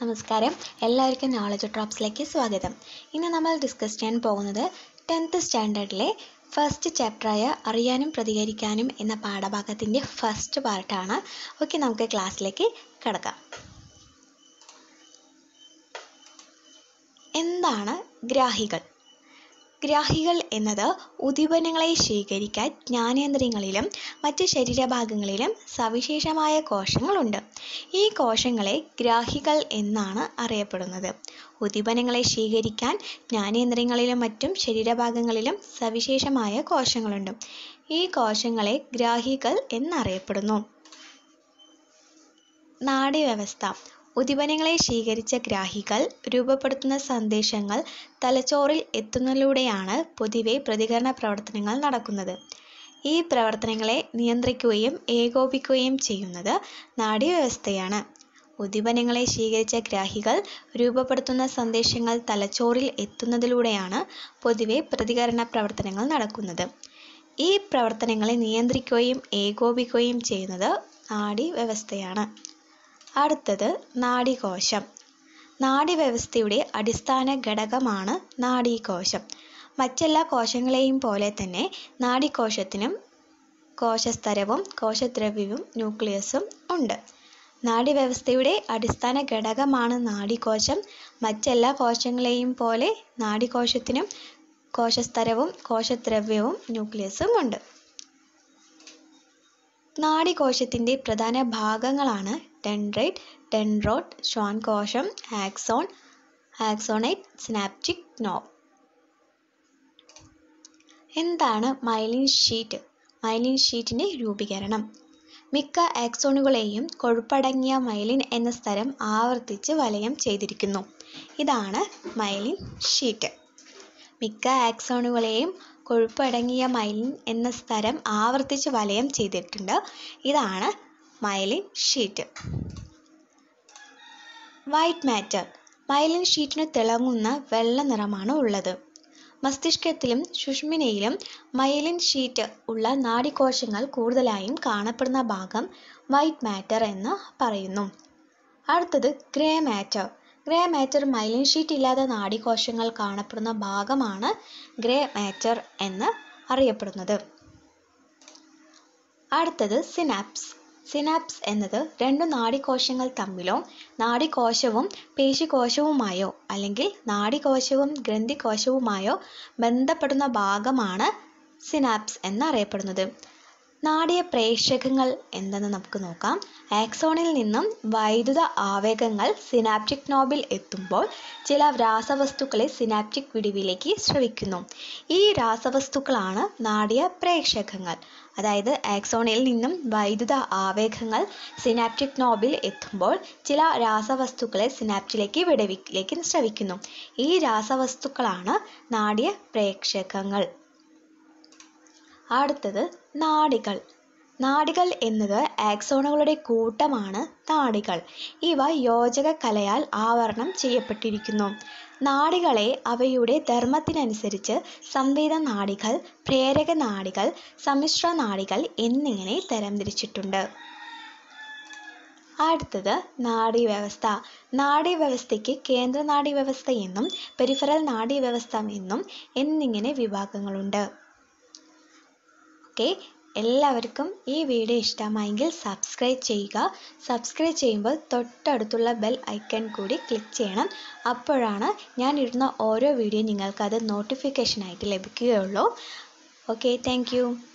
നമസ്കാരം എല്ലാവർക്കും നോളജ് ഡ്രോപ്സിലേക്ക് സ്വാഗതം ഇന്ന് നമ്മൾ ഡിസ്കസ് ചെയ്യാൻ പോകുന്നത് ടെൻത്ത് സ്റ്റാൻഡേർഡിലെ ഫസ്റ്റ് ചാപ്റ്ററായ അറിയാനും പ്രതികരിക്കാനും എന്ന പാഠഭാഗത്തിൻ്റെ ഫസ്റ്റ് പാർട്ടാണ് ഓക്കെ നമുക്ക് ക്ലാസ്സിലേക്ക് കിടക്കാം എന്താണ് ഗ്രാഹികൾ ഗ്രാഹികൾ എന്നത് ഉദ്ദീപനങ്ങളെ സ്വീകരിക്കാൻ ജ്ഞാനേന്ദ്രിയങ്ങളിലും മറ്റ് ശരീരഭാഗങ്ങളിലും സവിശേഷമായ കോശങ്ങളുണ്ട് ഈ കോശങ്ങളെ ഗ്രാഹികൾ എന്നാണ് അറിയപ്പെടുന്നത് ഉദ്ദീപനങ്ങളെ സ്വീകരിക്കാൻ ജ്ഞാനേന്ദ്രിയങ്ങളിലും മറ്റും ശരീരഭാഗങ്ങളിലും സവിശേഷമായ കോശങ്ങളുണ്ട് ഈ കോശങ്ങളെ ഗ്രാഹികൾ എന്നറിയപ്പെടുന്നു നാഡീവ്യവസ്ഥ ഉദ്ദീപനങ്ങളെ സ്വീകരിച്ച ഗ്രാഹികൾ രൂപപ്പെടുത്തുന്ന സന്ദേശങ്ങൾ തലച്ചോറിൽ എത്തുന്നതിലൂടെയാണ് പൊതുവെ പ്രതികരണ പ്രവർത്തനങ്ങൾ നടക്കുന്നത് ഈ പ്രവർത്തനങ്ങളെ നിയന്ത്രിക്കുകയും ഏകോപിക്കുകയും ചെയ്യുന്നത് നാഡീവ്യവസ്ഥയാണ് ഉദ്ദീപനങ്ങളെ സ്വീകരിച്ച ഗ്രാഹികൾ രൂപപ്പെടുത്തുന്ന സന്ദേശങ്ങൾ തലച്ചോറിൽ എത്തുന്നതിലൂടെയാണ് പൊതുവെ പ്രതികരണ പ്രവർത്തനങ്ങൾ നടക്കുന്നത് ഈ പ്രവർത്തനങ്ങളെ നിയന്ത്രിക്കുകയും ഏകോപിക്കുകയും ചെയ്യുന്നത് നാഡീവ്യവസ്ഥയാണ് അടുത്തത് നാഡീകോശം നാഡീവ്യവസ്ഥയുടെ അടിസ്ഥാന ഘടകമാണ് നാഡീകോശം മറ്റെല്ലാ കോശങ്ങളെയും പോലെ തന്നെ നാഡീകോശത്തിനും കോശസ്തരവും കോശദ്രവ്യവും ന്യൂക്ലിയസും ഉണ്ട് നാഡീവ്യവസ്ഥയുടെ അടിസ്ഥാന ഘടകമാണ് നാഡീകോശം മറ്റെല്ലാ കോശങ്ങളെയും പോലെ നാഡീകോശത്തിനും കോശസ്തരവും കോശദ്രവ്യവും ന്യൂക്ലിയസും ഉണ്ട് നാഡീകോശത്തിൻ്റെ പ്രധാന ഭാഗങ്ങളാണ് ഡെൻഡ്രൈറ്റ് ഡെൻഡ്രോട്ട് ശ്വാൻ കോശം ആക്സോൺ ആക്സോണൈറ്റ് സിനാപ്റ്റിക് നോവ് എന്താണ് മൈലിൻ ഷീറ്റ് മൈലിൻ ഷീറ്റിൻ്റെ രൂപീകരണം മിക്ക ആക്സോണുകളെയും കൊഴുപ്പടങ്ങിയ മൈലിൻ എന്ന സ്ഥലം ആവർത്തിച്ച് വലയം ചെയ്തിരിക്കുന്നു ഇതാണ് മൈലിൻ ഷീറ്റ് മിക്ക ആക്സോണുകളെയും കൊഴുപ്പടങ്ങിയ മൈലിൻ എന്ന സ്ഥലം ആവർത്തിച്ച് വലയം ചെയ്തിട്ടുണ്ട് ഇതാണ് myelin sheath white matter myelin ഷീറ്റിന് തിളങ്ങുന്ന വെള്ള നിറമാണ് ഉള്ളത് മസ്തിഷ്കത്തിലും സുഷ്മിനയിലും മൈലിൻ ഷീറ്റ് ഉള്ള നാഡീകോശങ്ങൾ കൂടുതലായും കാണപ്പെടുന്ന ഭാഗം വൈറ്റ് മാറ്റർ എന്ന് പറയുന്നു അടുത്തത് grey matter grey matter myelin sheath ഇല്ലാത്ത നാഡീകോശങ്ങൾ കാണപ്പെടുന്ന ഭാഗമാണ് ഗ്രേ മാറ്റർ എന്ന് അറിയപ്പെടുന്നത് അടുത്തത് സിനാപ്സ് സിനാപ്സ് എന്നത് രണ്ട് നാഡീകോശങ്ങൾ തമ്മിലോ നാഡീകോശവും പേശികോശവുമായോ അല്ലെങ്കിൽ നാഡീകോശവും ഗ്രന്ഥികോശവുമായോ ബന്ധപ്പെടുന്ന ഭാഗമാണ് സിനാപ്സ് എന്നറിയപ്പെടുന്നത് നാഡീയ പ്രേഷകങ്ങൾ എന്തെന്ന് നമുക്ക് നോക്കാം ആക്സോണിൽ നിന്നും വൈദ്യുത ആവേഗങ്ങൾ സിനാപ്റ്റിക് നോബിൽ എത്തുമ്പോൾ ചില രാസവസ്തുക്കളെ സിനാപ്റ്റിക് വിടിവിലേക്ക് സ്രവിക്കുന്നു ഈ രാസവസ്തുക്കളാണ് നാഡീയ പ്രേക്ഷകങ്ങൾ അതായത് ആക്സോണിൽ നിന്നും വൈദ്യുത ആവേഗങ്ങൾ സിനാപ്റ്റിക് നോബിൽ എത്തുമ്പോൾ ചില രാസവസ്തുക്കളെ സിനാപ്റ്റിലേക്ക് വിടവിലേക്ക് സ്രവിക്കുന്നു ഈ രാസവസ്തുക്കളാണ് നാഡീയ പ്രേക്ഷകങ്ങൾ അടുത്തത് നാഡികൾ നാഡികൾ എന്നത് ആക്സോണുകളുടെ കൂട്ടമാണ് നാഡികൾ ഇവ യോജക കലയാൽ ആവരണം ചെയ്യപ്പെട്ടിരിക്കുന്നു നാഡികളെ അവയുടെ ധർമ്മത്തിനനുസരിച്ച് സംവേദ നാഡികൾ പ്രേരക നാഡികൾ സമ്മിശ്ര നാഡികൾ എന്നിങ്ങനെ തരംതിരിച്ചിട്ടുണ്ട് അടുത്തത് നാഡീവ്യവസ്ഥ നാഡീവ്യവസ്ഥയ്ക്ക് കേന്ദ്ര നാഡീവ്യവസ്ഥ എന്നും പെരിഫറൽ നാഡീവ്യവസ്ഥ എന്നും എന്നിങ്ങനെ വിഭാഗങ്ങളുണ്ട് ഓക്കെ എല്ലാവർക്കും ഈ വീഡിയോ ഇഷ്ടമായെങ്കിൽ സബ്സ്ക്രൈബ് ചെയ്യുക സബ്സ്ക്രൈബ് ചെയ്യുമ്പോൾ തൊട്ടടുത്തുള്ള ബെൽ ഐക്കൺ കൂടി ക്ലിക്ക് ചെയ്യണം അപ്പോഴാണ് ഞാൻ ഇടുന്ന ഓരോ വീഡിയോ നിങ്ങൾക്കത് നോട്ടിഫിക്കേഷനായിട്ട് ലഭിക്കുകയുള്ളൂ ഓക്കെ താങ്ക്